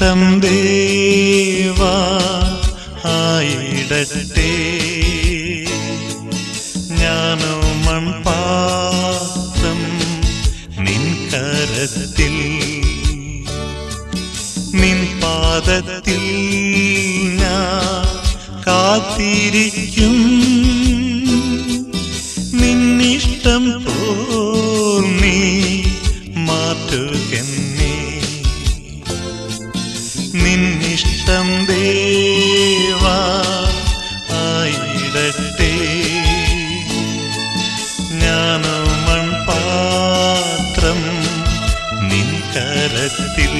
നിന്നിഷ്ടം ദേവാ ആയിടട്ടെ ഞാനോ മൺപാത്രം നിൻ കരത്തിൽ നിൻ പാദത്തിൽ ഞാൻ കാത്തിരിക്കും നിന്നിഷ്ടം പോൽ നീ മാറ്റുകന്നേ നിന്നിഷ്ടം ദേവാ ആയിടട്ടെ ഞാനോ മൺപാത്രം നിൻ കരത്തിൽ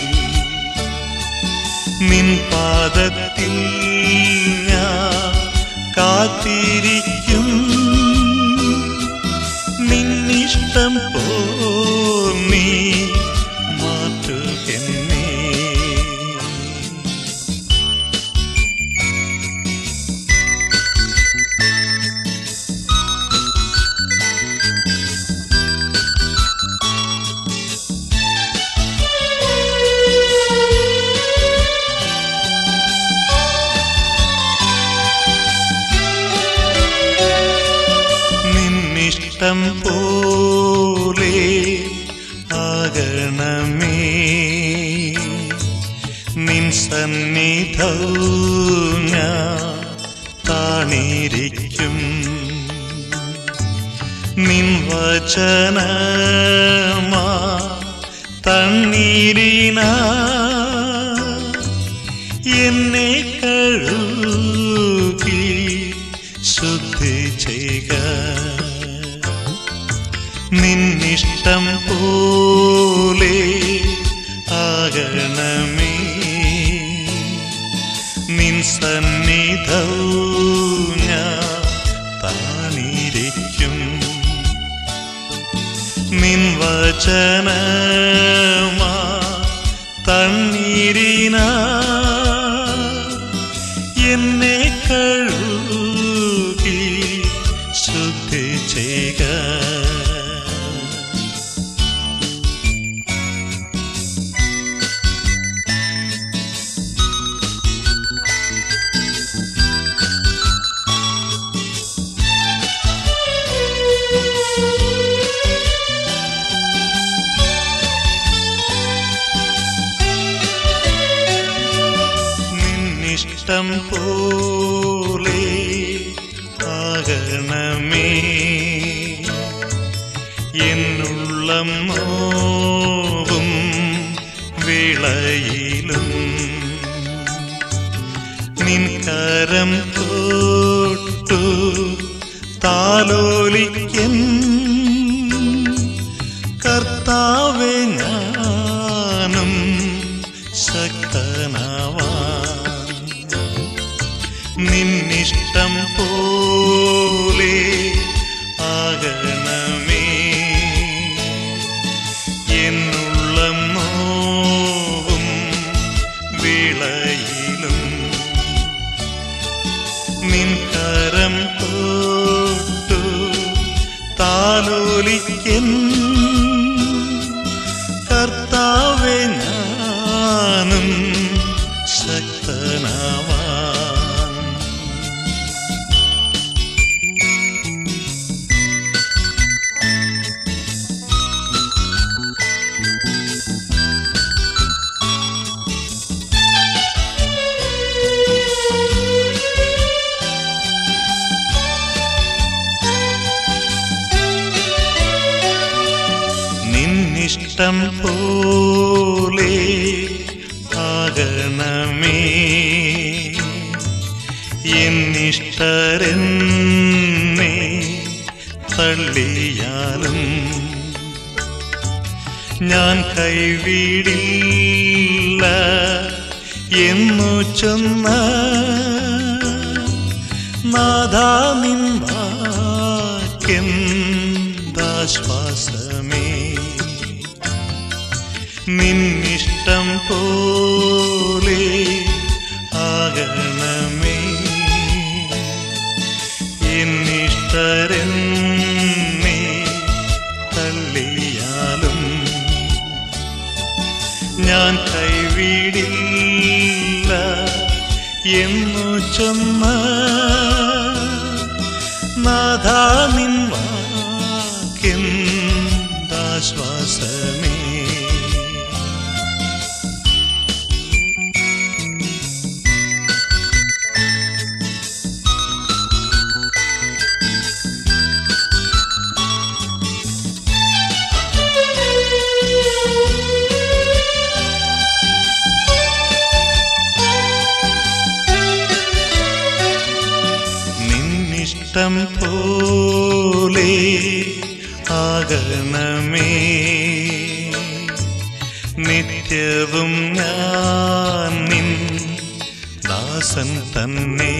നിൻ പാദത്തിൽ ഞാൻ കാത്തിരിക്കും നിന്നിഷ്ടം പോ നീ മാറ്റുകന്നേ നിന്നിഷ്ടം പോലെ ആകണമേ നിൻ സന്നിധവും ഞാൻ താണിരിക്കും നിൻ വചനമാ തണ്ണീരിന എന്നെ കഴുകി ശുദ്ധി ചെയ്യുക നിന്നിഷ്ടം പോലെ ആകണമേ നിൻ സന്നിധവും ഞാൻ താണിരിക്കും നിൻ വചനമാ തണ്ണീരിന എന്നെ കഴുകി ശുദ്ധി ചെയ്യുക നിന്നിഷ്ടം പോലെ ആകണമേ എന്നുള്ളം നോവും വിളയിലും നിൻ കരം തൊട്ടു താലോലിക്കൻ കർത്താവെ ഞാനും ശക്തനാവാൻ നിന്നിഷ്ടം പോലെ ആകണമേ എന്നുള്ളം നോവും വിളയിലും നിൻ കരം തൊട്ടു താലോലിക്കൻ കർത്താവെ ഞാനും ശക്തനാവാൻ നിന്നിഷ്ടം പോലെ ആകണമേ എന്നിഷ്ടരെന്നെ തള്ളിയാലും ഞാൻ കൈവിടില്ല എന്നു ചൊന്ന നാഥാ നിൻ വാക്യന്താശ്വാസമേ നിന്നിഷ്ടം പോലെ ആകണമേ എന്നിഷ്ടരെന്നെ തള്ളിയാലും ഞാൻ കൈവിടില്ല എന്നു ചൊന്ന നാഥാ നിൻ വാക്കെന്താശ്വാസമേ നിന്നിഷ്ടം പോലെ ആകണമേ നിത്യവും ഞാൻ നിൻ ദാസൻ തന്നെ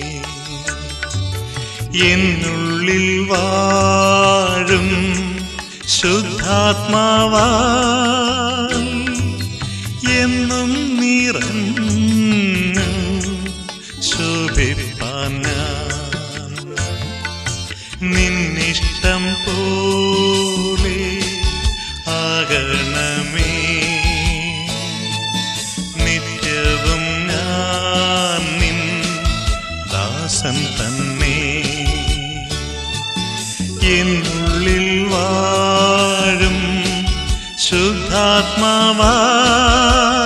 എന്നുള്ളിൽ വാഴും ശുദ്ധാത്മാവാ എന്നും നിറഞ്ഞു ശോഭിപ്പാൻ ഞാൻ നിന്നിഷ്ടം പോലെ ആകണമേ നിത്യവും ഞാൻ നിൻ ദാസൻ തന്നെ എന്നുള്ളിൽ വാഴും ശുദ്ധാത്മാവാ